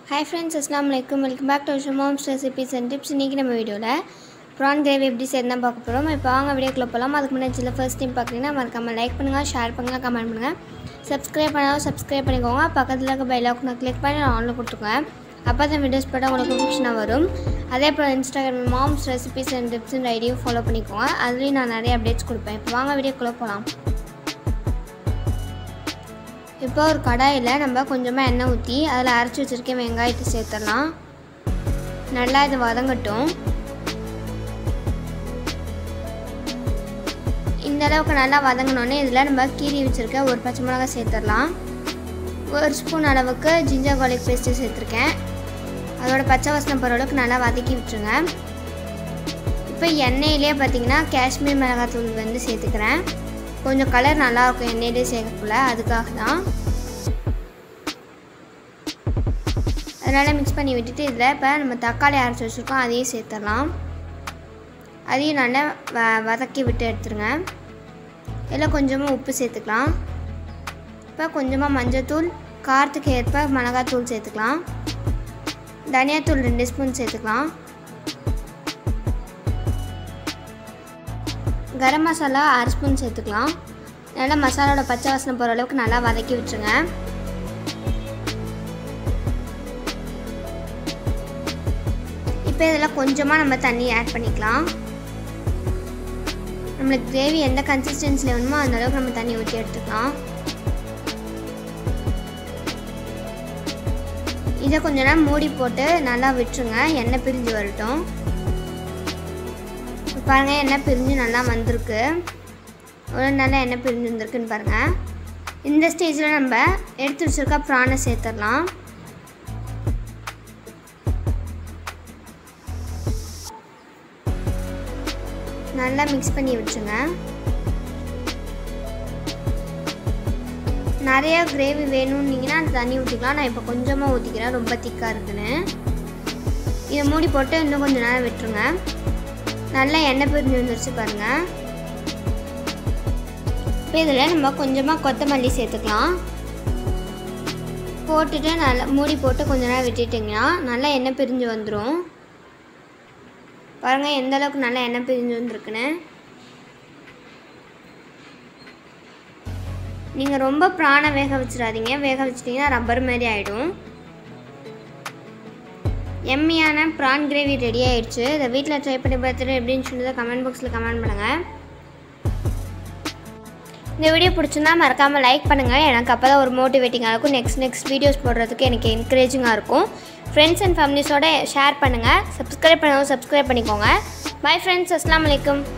hi friends அஸ்லாம் வலைக்கம் welcome back to Shamam's recipes and tips இன்றைக்கி நம்ம வீடியோவில் ப்ரான் கிரேவி எப்படி செய்யணும் தான் பார்க்க போகிறோம் இப்போ வாங்க வீடியோக்குள்ள போகலாம் அதுக்கு முன்னாடி சில ஃபர்ஸ்ட் டைம் பார்க்குறீங்கன்னா மறக்காமல் லைக் பண்ணுங்கள் ஷேர் பண்ணுங்கள் கமெண்ட் பண்ணுங்கள் சப்ஸ்கிரைப் பண்ணாலும் சப்ஸ்கிரைப் பண்ணிக்கோங்க பக்கத்தில் இருக்க பெல் ஐக்கானை கிளிக் பண்ணி ஆனில் கொடுத்துக்கோங்க அப்போ தான் வீடியோஸ் போட்டால் உங்களுக்கு நோட்டிஃபிகேஷனாக வரும் அதே போல் Instagram moms recipes and tips ஐடியும் ஃபாலோ பண்ணிக்கோங்க அதுலேயும் நான் நிறைய அப்டேட்ஸ் கொடுப்பேன் இப்போ வாங்க வீடியோக்குள்ளே போகலாம் இப்போ ஒரு கடாயில் நம்ம கொஞ்சமாக எண்ணெய் ஊற்றி அதில் அரைச்சி வச்சுருக்க வெங்காயத்தை சேர்த்துடலாம் நல்லா இது வதங்கட்டும் இந்த அளவுக்கு நல்லா வதங்கினோடனே இதில் நம்ம கீரி வச்சுருக்க ஒரு பச்சை மிளகாய் சேர்த்துடலாம் ஒரு ஸ்பூன் அளவுக்கு ஜிஞ்சர் garlic பேஸ்ட்டு சேர்த்துருக்கேன் அதோட பச்சை வாசனை போகிற அளவுக்கு நல்லா வதக்கி விட்டுருங்க இப்போ எண்ணெயிலே பார்த்தீங்கன்னா காஷ்மீர் மிளகாத்தூள் வந்து சேர்த்துக்கிறேன் கொஞ்சம் கலர் நல்லாயிருக்கும் எண்ணெயிலே சேர்க்கக்குள்ள அதுக்காக தான் அதனால் மிக்ஸ் பண்ணி விட்டுட்டு இதில் இப்போ நம்ம தக்காளி அரைச்சி வச்சுருக்கோம் அதையும் சேர்த்துடலாம் அதையும் நல்லா வ வதக்கி விட்டு எடுத்துருங்க இதில் கொஞ்சமாக உப்பு சேர்த்துக்கலாம் இப்போ கொஞ்சமாக மஞ்சள்தூள் காரத்துக்கு ஏற்ப மிளகாத்தூள் சேர்த்துக்கலாம் தனியாத்தூள் ரெண்டு ஸ்பூன் சேர்த்துக்கலாம் கரம் மசாலா அரை ஸ்பூன் சேர்த்துக்கலாம் நல்லா மசாலாவோட பச்சை வாசனை போகிற அளவுக்கு நல்லா வதக்கி விட்டுருங்க இப்போ இதில் கொஞ்சமாக நம்ம தண்ணி ஆட் பண்ணிக்கலாம் நம்மளுக்கு கிரேவி எந்த கன்சிஸ்டன்சியில் வேணுமோ அந்த அளவுக்கு நம்ம தண்ணி ஊற்றி எடுத்துக்கலாம் இதை கொஞ்ச நேரம் மூடி போட்டு நல்லா விட்டுருங்க எண்ணெய் பிரிஞ்சு வரட்டும் பாருங்கள் எண்ணெய் பிரிஞ்சு நல்லா வந்திருக்கு எவ்வளோ நல்லா எண்ணெய் பிரிஞ்சு வந்திருக்குன்னு பாருங்கள் இந்த ஸ்டேஜில் நம்ம எடுத்து வச்சுருக்க ப்ரானை சேர்த்துடலாம் நல்லா மிக்ஸ் பண்ணி விட்டுருங்க நிறைய கிரேவி வேணும்னீங்கன்னா தண்ணி ஊற்றிக்கலாம் நான் இப்போ கொஞ்சமாக ஊற்றிக்கிறேன் ரொம்ப திக்காக இருக்குன்னு இதை மூடி போட்டு இன்னும் கொஞ்சம் நேரம் விட்டுருங்க நல்லா எண்ணெய் பிரிஞ்சு வந்துருச்சு பாருங்கள் இப்போ இதில் நம்ம கொஞ்சமாக கொத்தமல்லி சேர்த்துக்கலாம் போட்டுட்டு நல்லா மூடி போட்டு கொஞ்ச நேரம் விட்டுட்டிங்கன்னா நல்லா எண்ணெய் பிரிஞ்சு வந்துடும் பாருங்கள் எந்த அளவுக்கு நல்லா எண்ணெய் பிரிஞ்சு வந்திருக்குன்னு நீங்கள் ரொம்ப பிராணை வேக வச்சிடாதீங்க வேக வச்சிட்டிங்கன்னா ரப்பர் மாதிரி ஆகிடும் எம்மியான ப்ரான் கிரேவி ரெடி ஆயிடுச்சு இதை வீட்டில் ட்ரை பண்ணி பார்த்துட்டு எப்படின்னு சொல்லி கமெண்ட் பாக்ஸில் கமெண்ட் பண்ணுங்கள் இந்த வீடியோ பிடிச்சிருந்தா மறக்காமல் லைக் பண்ணுங்கள் எனக்கு அப்போ தான் ஒரு மோட்டிவேட்டிங்காக இருக்கும் நெக்ஸ்ட் நெக்ஸ்ட் வீடியோஸ் போடுறதுக்கு எனக்கு என்கரேஜிங்காக இருக்கும் ஃப்ரெண்ட்ஸ் அண்ட் ஃபேமிலிஸோட ஷேர் பண்ணுங்கள் சப்ஸ்கிரைப் பண்ணவும் சப்ஸ்கிரைப் பண்ணிக்கோங்க பை ஃப்ரெண்ட்ஸ் அஸ்லாம் வலைக்கம்